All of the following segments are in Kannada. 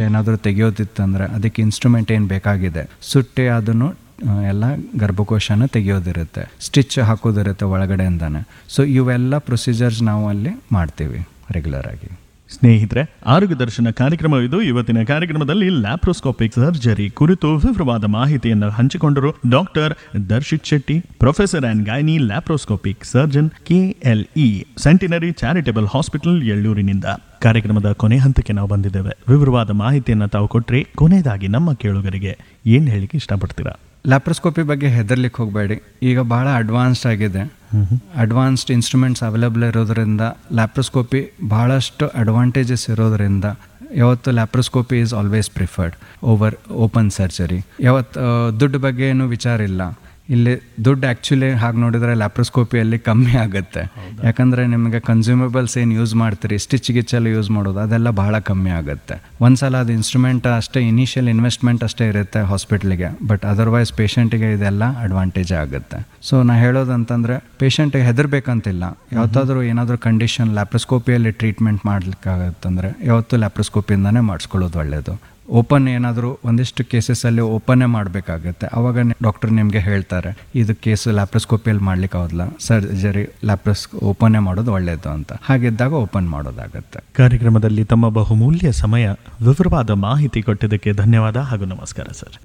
ಏನಾದರೂ ತೆಗೆಯೋದಿತ್ತಂದ್ರೆ ಅದಕ್ಕೆ ಇನ್ಸ್ಟ್ರೂಮೆಂಟ್ ಏನು ಬೇಕಾಗಿದೆ ಸುಟ್ಟಿ ಅದನ್ನು ಆ, ಎಲ್ಲ ಗರ್ಭಕೋಶನ ತೆಗೆಯೋದಿರುತ್ತೆ ಸ್ಟಿಚ್ ಹಾಕೋದಿರುತ್ತೆ ಒಳಗಡೆಯಿಂದಾನೆ ಸೊ ಇವೆಲ್ಲ ಪ್ರೊಸೀಜರ್ಸ್ ನಾವು ಅಲ್ಲಿ ಮಾಡ್ತೀವಿ ರೆಗ್ಯುಲರ್ ಆಗಿ ಸ್ನೇಹಿತರೆ ಆರೋಗ್ಯ ದರ್ಶನ ಕಾರ್ಯಕ್ರಮವಿದು ಇವತ್ತಿನ ಕಾರ್ಯಕ್ರಮದಲ್ಲಿ ಲ್ಯಾಪ್ರೋಸ್ಕೋಪಿಕ್ ಸರ್ಜರಿ ಕುರಿತು ವಿವರವಾದ ಮಾಹಿತಿಯನ್ನು ಹಂಚಿಕೊಂಡರು doctor Darshit Shetty professor and gynae laparoscopic surgeon KLE centenary charitable hospital ಎಳ್ಳೂರಿನಿಂದ ಕಾರ್ಯಕ್ರಮದ ಕೊನೆ ಹಂತಕ್ಕೆ ನಾವು ಬಂದಿದ್ದೇವೆ ವಿವರವಾದ ಮಾಹಿತಿಯನ್ನು ತಾವು ಕೊಟ್ರೆ ಕೊನೆಯದಾಗಿ ನಮ್ಮ ಕೇಳುಗರಿಗೆ ಏನ್ ಹೇಳಿಕ್ಕೆ ಇಷ್ಟಪಡ್ತೀರಾ ಲ್ಯಾಪ್ರೋಸ್ಕೋಪಿ ಬಗ್ಗೆ ಹೆದರ್ಲಿಕ್ಕೆ ಹೋಗಬೇಡಿ ಈಗ ಭಾಳ ಅಡ್ವಾನ್ಸ್ಡ್ ಆಗಿದೆ ಅಡ್ವಾನ್ಸ್ಡ್ ಇನ್ಸ್ಟ್ರೂಮೆಂಟ್ಸ್ ಅವೈಲೇಬಲ್ ಇರೋದ್ರಿಂದ ಲ್ಯಾಪ್ರೋಸ್ಕೋಪಿ ಭಾಳಷ್ಟು ಅಡ್ವಾಂಟೇಜಸ್ ಇರೋದ್ರಿಂದ ಯಾವತ್ತು laparoscopy is always preferred over open surgery ಯಾವತ್ತು ಆ, ದುಡ್ಡು ಬಗ್ಗೆ ಏನು ವಿಚಾರ ಇಲ್ಲ ಇಲ್ಲಿ ದುಡ್ಡು ಆ್ಯಕ್ಚುಲಿ ಹಾಗೆ ನೋಡಿದ್ರೆ ಲ್ಯಾಪ್ರೋಸ್ಕೋಪಿಯಲ್ಲಿ ಕಮ್ಮಿ ಆಗುತ್ತೆ ಯಾಕಂದರೆ ನಿಮಗೆ ಕನ್ಸ್ಯೂಮಬಲ್ಸ್ ಏನು ಯೂಸ್ ಮಾಡ್ತೀರಿ ಸ್ಟಿಚ್ ಗಿಚ್ಚೆಲ್ಲ ಯೂಸ್ ಮಾಡೋದು ಅದೆಲ್ಲ ಭಾಳ ಕಮ್ಮಿ ಆಗುತ್ತೆ ಒಂದ್ಸಲ ಅದು ಇನ್ಸ್ಟ್ರೂಮೆಂಟ್ ಅಷ್ಟೇ ಇನಿಷಿಯಲ್ ಇನ್ವೆಸ್ಟ್ಮೆಂಟ್ ಅಷ್ಟೇ ಇರುತ್ತೆ ಹಾಸ್ಪಿಟ್ಲಿಗೆ ಬಟ್ ಅದರ್ವೈಸ್ ಪೇಷಂಟಿಗೆ ಇದೆಲ್ಲ ಅಡ್ವಾಂಟೇಜ್ ಆಗುತ್ತೆ ಸೊ ನಾ ಹೇಳೋದಂತಂದರೆ ಪೇಷಂಟಿಗೆ ಹೆದರ್ಬೇಕಂತಿಲ್ಲ ಯಾವತ್ತಾದರೂ ಏನಾದರೂ ಕಂಡೀಷನ್ ಲ್ಯಾಪ್ರೋಸ್ಕೋಪಿಯಲ್ಲಿ ಟ್ರೀಟ್ಮೆಂಟ್ ಮಾಡ್ಲಿಕ್ಕಾಗತ್ತಂದರೆ ಯಾವತ್ತೂ ಲ್ಯಾಪ್ರೋಸ್ಕೋಪಿಯಿಂದನೇ ಮಾಡಿಸ್ಕೊಳ್ಳೋದು ಒಳ್ಳೆಯದು ಓಪನ್ ಏನಾದರೂ ಒಂದಿಷ್ಟು ಕೇಸಸಲ್ಲಿ ಓಪನ್ನೇ ಮಾಡಬೇಕಾಗತ್ತೆ ಅವಾಗ ಡಾಕ್ಟರ್ ನಿಮಗೆ ಹೇಳ್ತಾರೆ ಇದು ಕೇಸು ಲ್ಯಾಪ್ರೋಸ್ಕೋಪಿಯಲ್ಲಿ ಮಾಡ್ಲಿಕ್ಕೆ ಆಗೋದಿಲ್ಲ ಸರ್ಜರಿ ಲ್ಯಾಪ್ರೋಸ್ ಓಪನ್ನೇ ಮಾಡೋದು ಒಳ್ಳೆಯದು ಅಂತ ಹಾಗಿದ್ದಾಗ ಓಪನ್ ಮಾಡೋದಾಗತ್ತೆ ಕಾರ್ಯಕ್ರಮದಲ್ಲಿ ತಮ್ಮ ಬಹುಮೂಲ್ಯ ಸಮಯ ವಿವರವಾದ ಮಾಹಿತಿ ಕೊಟ್ಟಿದ್ದಕ್ಕೆ ಧನ್ಯವಾದ ಹಾಗೂ ನಮಸ್ಕಾರ ಸರ್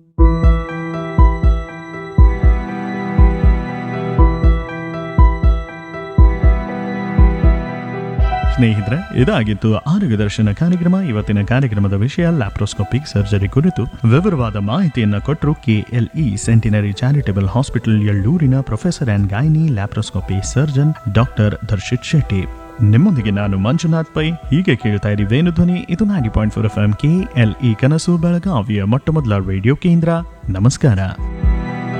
ಸ್ನೇಹಿತರೆ ಇದಾಗಿತ್ತು ಆರೋಗ್ಯ ದರ್ಶನ ಕಾರ್ಯಕ್ರಮ ಇವತ್ತಿನ ಕಾರ್ಯಕ್ರಮದ ವಿಷಯ ಲ್ಯಾಪ್ರೋಸ್ಕೋಪಿಕ್ ಸರ್ಜರಿ ಕುರಿತು ವಿವರವಾದ ಮಾಹಿತಿಯನ್ನು ಕೊಟ್ಟರು ಕೆಎಲ್ಇ ಸೆಂಟಿನರಿ ಚಾರಿಟೇಬಲ್ ಹಾಸ್ಪಿಟಲ್ ಎಳ್ಳೂರಿನ professor and gynae laparoscopy surgeon doctor Darshit Shetty ನಿಮ್ಮೊಂದಿಗೆ ನಾನು ಮಂಜುನಾಥ್ ಪೈ ಹೀಗೆ ಕೇಳ್ತಾ ಇರಿ ವೇಣುಧ್ವನಿ ಇದು ninety point four F M K L E ಕನಸು ಬೆಳಗಾವಿಯ ಮೊಟ್ಟ ಮೊದಲ ರೇಡಿಯೋ ಕೇಂದ್ರ ನಮಸ್ಕಾರ